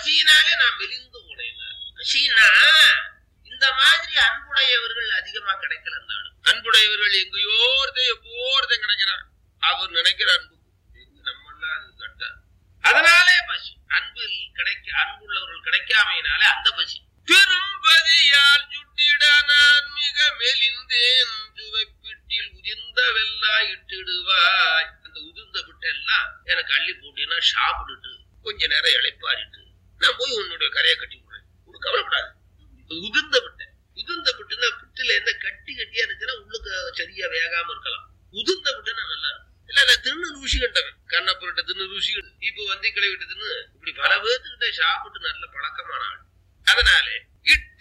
பசியினாலே நான் மெலிந்து போனேன் பசினா இந்த மாதிரி அன்புடையவர்கள் அதிகமா கிடைக்கல இருந்தாலும் அன்புடையவர்கள் எங்கேயோ ஒருத்தன் எப்போ ஒருத்தன் கிடைக்கிறான் அவர் நினைக்கிற அன்பு நம்மளாம் அது கட்ட அதனாலே பசி அன்பில் கிடைக்க அன்புள்ளவர்கள் கிடைக்காமையினாலே அந்த பசி பெரும்பதியால் சுட்டிட நான் மிக மெலிந்தேன் சுவைப்பிட்டில் உதிர்ந்த வெள்ளா இட்டிடுவாய் அந்த உதிர்ந்த விட்டெல்லாம் எனக்கு அள்ளி போட்டீங்கன்னா சாப்பிட்டுட்டு கொஞ்ச நேரம் இழைப்பாரிட்டு நான் போய் உன்னுடைய கரையை கட்டி விடுறேன் ஒரு கவலைப்படாது உதிர்ந்த விட்டை உதிர்ந்த விட்டுனா புட்டுல என்ன கட்டி கட்டியா இருந்துச்சுன்னா உள்ளுக்கு சரியா வேகாம இருக்கலாம் உதிர்ந்த விட்டுனா நல்லா இருக்கும் இல்ல நான் தின்னு ருசி கண்டவன் கண்ணப்புரட்ட தின்னு ருசி கண்டு இப்ப வந்து கிளை விட்டு தின்னு இப்படி பல பேர்த்துக்கிட்ட சாப்பிட்டு நல்ல பழக்கமான ஆள் அதனாலே